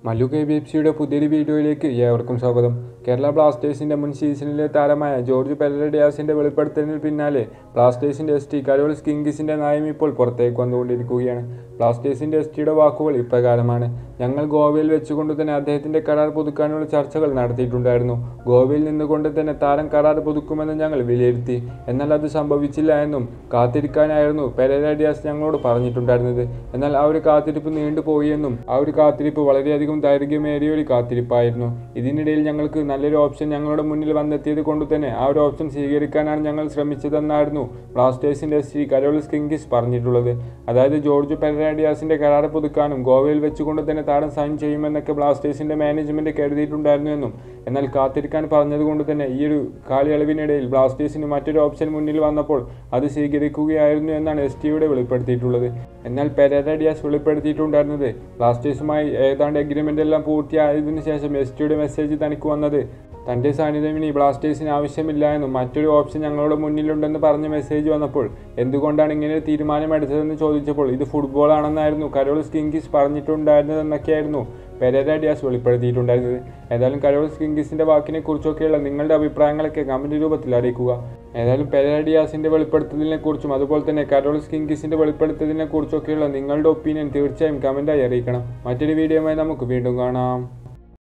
Mallu K B F സിയുടെ പുതിയൊരു വീഡിയോയിലേക്ക് ഏവർക്കും സ്വാഗതം കേരള ബ്ലാസ്റ്റേഴ്സിന്റെ മുൻ സീസണിലെ താരമായ ജോർജ് പെരഡിയാസിന്റെ വെളിപ്പെടുത്തലിന് പിന്നാലെ ബ്ലാസ്റ്റേഴ്സിന്റെ എസ് ടി കരോൾസ് കിങ്കിസിന്റെ നയം ഇപ്പോൾ പുറത്തേക്ക് വന്നുകൊണ്ടിരിക്കുകയാണ് ബ്ലാസ്റ്റേഴ്സിന്റെ എസ് ടിയുടെ വാക്കുകൾ ഇപ്രകാരമാണ് ഞങ്ങൾ ഗോവയിൽ വെച്ചുകൊണ്ട് തന്നെ അദ്ദേഹത്തിന്റെ കരാർ പുതുക്കാനുള്ള ചർച്ചകൾ നടത്തിയിട്ടുണ്ടായിരുന്നു ഗോവയിൽ നിന്നുകൊണ്ട് തന്നെ താരം കരാർ പുതുക്കുമെന്ന് ഞങ്ങൾ വിലയിരുത്തി എന്നാൽ അത് സംഭവിച്ചില്ല എന്നും കാത്തിരിക്കാനായിരുന്നു പെരഡിയാസ് ഞങ്ങളോട് പറഞ്ഞിട്ടുണ്ടായിരുന്നത് എന്നാൽ ആ ഒരു കാത്തിരിപ്പ് നീണ്ടുപോയി എന്നും ആ ഒരു കാത്തിരിപ്പ് വളരെയധികം ദൈർഘ്യമേറിയ ഒരു കാത്തിരിപ്പായിരുന്നു ഇതിനിടയിൽ ഞങ്ങൾക്ക് നല്ലൊരു ഓപ്ഷൻ ഞങ്ങളുടെ മുന്നിൽ വന്നെത്തിയത് കൊണ്ട് തന്നെ ആ ഒരു ഓപ്ഷൻ സ്വീകരിക്കാനാണ് ഞങ്ങൾ ശ്രമിച്ചതെന്നായിരുന്നു ബ്ലാസ്റ്റേഴ്സിന്റെ ശ്രീ കരോളിസ് കിങ്കിസ് പറഞ്ഞിട്ടുള്ളത് അതായത് ജോർജ് പെരഡിയാസിന്റെ കരാർ പുതുക്കാനും ഗോവയിൽ വെച്ചുകൊണ്ട് തന്നെ താരം സൈൻ ചെയ്യുമെന്നൊക്കെ ബ്ലാസ്റ്റേഴ്സിന്റെ മാനേജ്മെന്റ് കരുതിയിട്ടുണ്ടായിരുന്നു എന്നും എന്നാൽ കാത്തിരിക്കാൻ പറഞ്ഞതുകൊണ്ട് തന്നെ ഈ ഒരു കാലയളവിനിടയിൽ ബ്ലാസ്റ്റേഴ്സിന് മറ്റൊരു ഓപ്ഷൻ മുന്നിൽ വന്നപ്പോൾ അത് സ്വീകരിക്കുകയായിരുന്നു എന്നാണ് എസ് ടിയുടെ വെളിപ്പെടുത്തിയിട്ടുള്ളത് എന്നാൽ പെരഡിയാസ് വെളിപ്പെടുത്തിയിട്ടുണ്ടായിരുന്നത് ബ്ലാസ്റ്റേഴ്സുമായി ഏതാണ്ട് എഗ്രിമെന്റ് എല്ലാം പൂർത്തിയായതിനു ശേഷം എസ് ടിയുടെ മെസ്സേജ് തനിക്ക് വന്നത് തന്റെ സാന്നിധ്യം ഇനി ബ്ലാസ്റ്റേഴ്സിന് ആവശ്യമില്ല എന്നും മറ്റൊരു ഓപ്ഷൻ ഞങ്ങളുടെ മുന്നിലുണ്ടെന്ന് പറഞ്ഞ മെസ്സേജ് വന്നപ്പോൾ എന്തുകൊണ്ടാണ് ഇങ്ങനെ ഒരു തീരുമാനമെടുത്തതെന്ന് ചോദിച്ചപ്പോൾ ഇത് ഫുട്ബോൾ ആണെന്നായിരുന്നു കരോൾസ് കിങ്കിസ് പറഞ്ഞിട്ടുണ്ടായിരുന്നതെന്നൊക്കെയായിരുന്നു പെരേര ഡിയാസ് വെളിപ്പെടുത്തിയിട്ടുണ്ടായിരുന്നത് ഏതായാലും കരോൾസ് കിങ്കിസിന്റെ വാക്കിനെ കുറിച്ചൊക്കെയുള്ള നിങ്ങളുടെ അഭിപ്രായങ്ങളൊക്കെ കമന്റ് രൂപത്തിൽ അറിയിക്കുക ഏതായാലും പെരേര ഡിയാസിന്റെ വെളിപ്പെടുത്തലിനെ കുറിച്ചും അതുപോലെ തന്നെ കരോൾസ് കിങ്കിസിന്റെ വെളിപ്പെടുത്തലിനെ കുറിച്ചൊക്കെയുള്ള നിങ്ങളുടെ ഒപ്പീനിയൻ തീർച്ചയായും കമന്റായി അറിയിക്കണം മറ്റൊരു വീഡിയോയുമായി നമുക്ക് വീണ്ടും കാണാം